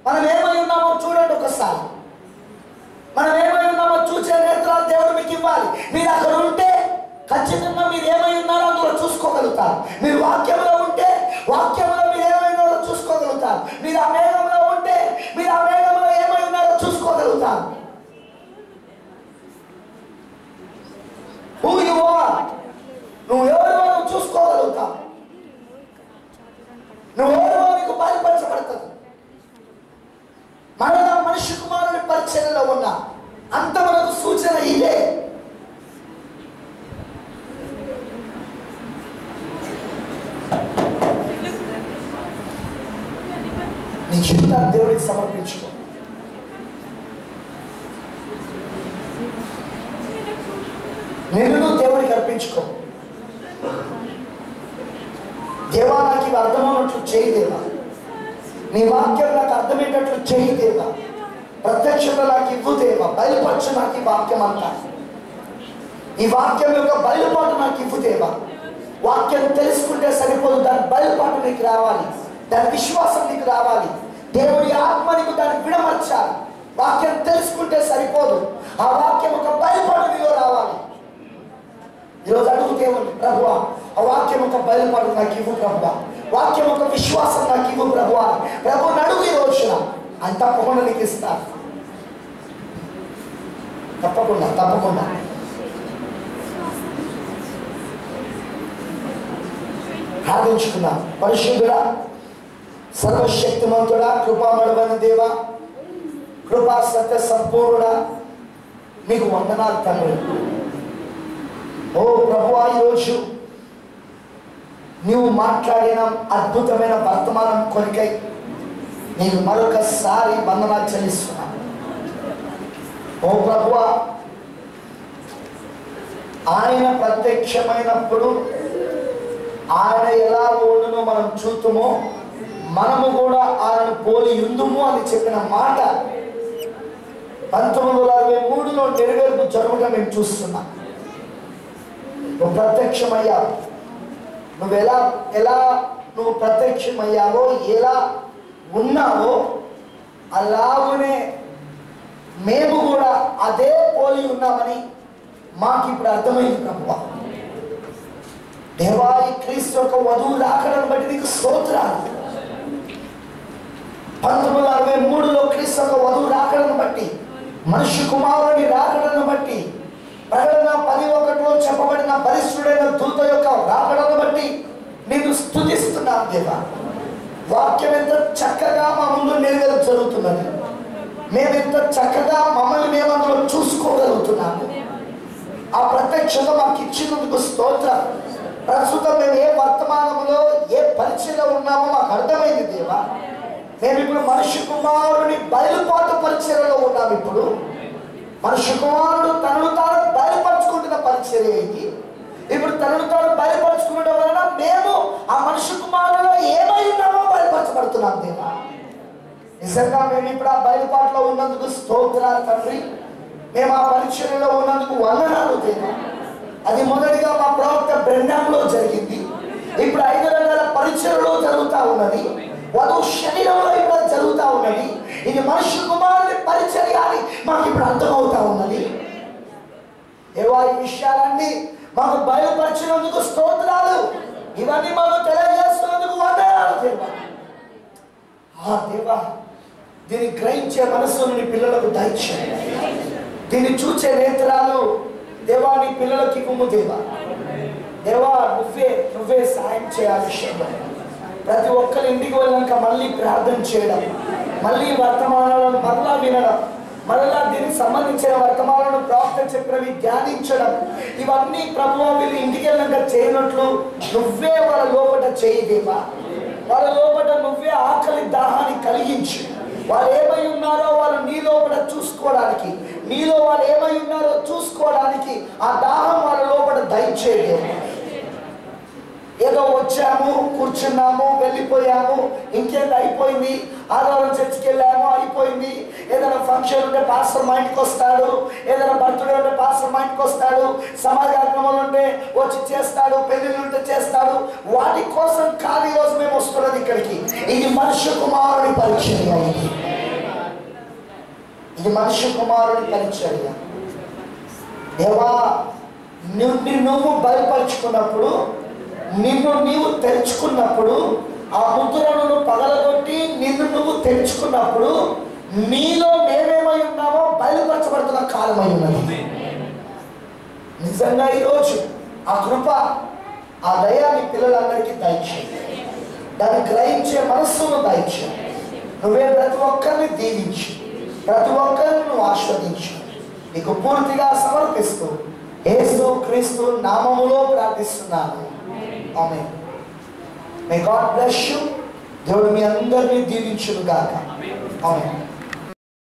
మనం ఏమై ఉన్నామో చూడండి ఒకసారి మనం ఏమై ఉన్నామో చూసే నేత్రాలు దేవుడు మీకు ఇవ్వాలి మీరు అక్కడ ఉంటే ఖచ్చితంగా మీరు ఏమై ఉన్నారో అందులో చూసుకోగలుగుతారు మీరు వాక్యంలో ఉంటే వాక్యంలో మీరు ఏమై ఉన్నారో చూసుకోగలుగుతారు మీరు ఆ మేఘంలో ఉంటే మీరు ఆ మేఘంలో ఏమై ఉన్నారో చూసుకోగలుగుతారు హూ యు ఆర్ నువ్వు ఎవరివో నువ్వు చూసుకోగలుగుతావు నువ్వు ఎవరివో నీకు బయలుపరచబడుతుంది మరలా మనిషి కుమారుని పరిచయంలో ఉన్న అంత మనకు సూచన ఇదే నీ జీవితాన్ని దేవుడికి సమర్పించుకో నిన్ను దేవుడికి అర్పించుకో దేవా నాకు ఇవి అర్థమైనట్లు చేయి దేవా నీ వాక్యం నాకు అర్థమయ్యేటట్లు చేయి దేవా ప్రత్యక్షత నాకు ఇవ్వు దేవా బయలుపరచు నాకు ఈ వాక్యం అంతా ఈ వాక్యం యొక్క బయలుపాటు నాకు ఇవ్వు దేవా వాక్యం తెలుసుకుంటే సరిపోదు దాని బయలుపాటు నీకు రావాలి దాని విశ్వాసం నీకు రావాలి దేవుడి ఆత్మ నీకు దాన్ని విడమర్చాలి వాక్యం తెలుసుకుంటే సరిపోదు ఆ వాక్యం ఒక బయలుపాటు నీలో రావాలి ఈరోజు అడుగుతే ఉంది ప్రభు ఆ వాక్యం ఒక బయలుపాటు నాకు ఇవ్వు ప్రభు వాక్యం ఒక విశ్వాసం నాకు ఇవ్వు ప్రభు ప్రభు నడుగు ఈ రోజున అని తప్పకుండా నీకు ఇస్తాను తప్పకుండా తప్పకుండా ప్రార్థించుకున్నా పరిశుద్ధుడా సర్వశక్తిమంతుడా కృపామడమైన దేవా కృపా సత్య సంపూర్ణుడా నీకు వందనాలు తండ్రి ఓ ప్రభు ఈరోజు నీవు మాట్లాడిన అద్భుతమైన వర్తమానం కొనికై నీకు మరొకసారి వందనాలు చెల్లిస్తున్నాను ఓ ప్రభు ఆయన ప్రత్యక్షమైనప్పుడు ఆయన ఎలా ఓడునో మనం చూతుమో మనము కూడా ఆయన పోలి ఉందుము అని చెప్పిన మాట పంతొమ్మిది వందల అరవై మూడులో నెరవేర్పు జరుగుగా మేము చూస్తున్నాం నువ్వు ప్రత్యక్షమయ్యావు నువ్వు ఎలా ఎలా నువ్వు ప్రత్యక్షమయ్యావో ఎలా ఉన్నావో అలాగనే మేము కూడా అదే పోలి ఉన్నామని మాకు ఇప్పుడు అర్థమైంది ప్రభువా దేవాయి క్రీస్తు యొక్క వధువు రాకడను బట్టి నీకు స్తోత్రాలు పంతొమ్మిది వందల అరవై మూడులో క్రీస్తు యొక్క వధువు రాకడను బట్టి మనిషి కుమారుని రాకడను బట్టి ప్రకటన పది ఒకటిలో చెప్పబడిన బలిష్ఠుడైన దూత యొక్క రాకడను బట్టి నేను స్థుతిస్తున్నాను దేవా వాక్యం ఎంత చక్కగా మా ముందు నెరవేరు జరుగుతున్నది మేము ఎంత చక్కగా మమ్మల్ని మేము అందులో చూసుకోగలుగుతున్నాము ఆ ప్రత్యక్షత మాకు ఇచ్చినందుకు స్తోత్రం ప్రస్తుతం మేము ఏ వర్తమానంలో ఏ పరిచయలో ఉన్నామో మాకు అర్థమైంది దేవా మేము ఇప్పుడు మనిషి కుమారుని బయలుపాటు పరిచయలో ఉన్నాం ఇప్పుడు మనిషి కుమారుడు తనను తాను బయలుపరుచుకుంటున్న పరిచయం ఏంటి ఇప్పుడు తనను తాను బయలుపరుచుకునడం వలన మేము ఆ మనిషి కుమారులో ఏమై ఉన్నామో బయలుపరచబడుతున్నాం దేవా నిజంగా మేము ఇప్పుడు ఆ బయలుపాటులో ఉన్నందుకు స్తోత్రాలు తండ్రి మేము ఆ పరిచర్యలో ఉన్నందుకు వందనాలు దేవా అది మొదటిగా మా ప్రవక్త బ్రహ్మంలో జరిగింది ఇప్పుడు ఐదు రకాల పరిచయలో జరుగుతూ ఉన్నది వధువు శరీరంలో ఇప్పుడు జరుగుతూ ఉన్నది ఇది మనుష్య కుమారుని పరిచర్య అని మాకు ఇప్పుడు అర్థమవుతా ఉన్నది ఏవో ఈ విషయాలన్నీ మాకు బయలుపరిచినందుకు స్తోత్రాలు ఇవన్నీ మాకు తెలియజేస్తున్నందుకు వందనాలు దేవా ఆ దేవా దీన్ని గ్రహించే మనస్సును నీ పిల్లలకు దయచేయండి దీన్ని చూచే నేత్రాలు దేవా నీ పిల్లలకి ఇవ్వము దేవా దేవా నువ్వే నువ్వే సాయం చేయాలి విషయంలో ప్రతి ఒక్కరి ఇంటికి వెళ్ళాక మళ్ళీ ప్రార్థన చేయడం మళ్ళీ వర్తమానాలను మరలా వినడం మరలా దీనికి సంబంధించిన వర్తమానాలను ప్రాప్తం చెప్పినవి ధ్యానించడం ఇవన్నీ ప్రభువు వీళ్ళు ఇంటికి వెళ్ళాక చేయనట్లు నువ్వే వాళ్ళ లోపల చేయి దేవా వాళ్ళ లోపల నువ్వే ఆకలి దాహాన్ని కలిగించి వాళ్ళు ఏమై ఉన్నారో వాళ్ళు నీ లోపల చూసుకోవడానికి నీలో వాళ్ళు ఏమై ఉన్నారో చూసుకోవడానికి ఆ దాహం వాళ్ళ లోపల దయచేయలేదు ఏదో వచ్చాము కూర్చున్నాము వెళ్ళిపోయాము ఇంకేదో అయిపోయింది ఆదివారం చర్చికి వెళ్ళాము అయిపోయింది ఏదైనా ఫంక్షన్ ఉంటే పాస్టర్ మా ఇంటికి వస్తాడు ఏదైనా బర్త్డే ఉంటే పాస్టర్ మా ఇంటికి వస్తాడు సమాజ కార్యక్రమాలు ఉంటే వచ్చి చేస్తాడు పెళ్లిళ్ళు ఉంటే చేస్తాడు వాటి కోసం కాదు ఈరోజు మేము వస్తున్నది ఇక్కడికి ఇది మనుష్య కుమారుని పరిచయం అయింది ఇది మనుష్య కుమారుని పరిచర్య దేవా నిన్ను నువ్వు బయలుపరుచుకున్నప్పుడు నిన్ను నీవు తెరుచుకున్నప్పుడు ఆ ముద్రలను పగలగొట్టి నిన్ను నువ్వు తెరుచుకున్నప్పుడు నీలో నేనేమై ఉన్నామో బయలుపరచబడుతున్న కాలమై ఉన్నది నిజంగా ఈరోజు ఆ కృప ఆ దయాన్ని పిల్లలందరికీ దయచేయి దాన్ని గ్రహించే మనస్సును దయచేయి నువ్వే ప్రతి ఒక్కరిని దీవించి ప్రతి ఒక్కరిని నువ్వు ఆస్వాదించు నీకు పూర్తిగా సమర్పిస్తూ యేసు క్రీస్తు నామములో ప్రార్థిస్తున్నాను ఆమె మే గాడ్ బ్లెస్ యు దేవుడు మీ అందరినీ దీవించును గాక ఆమె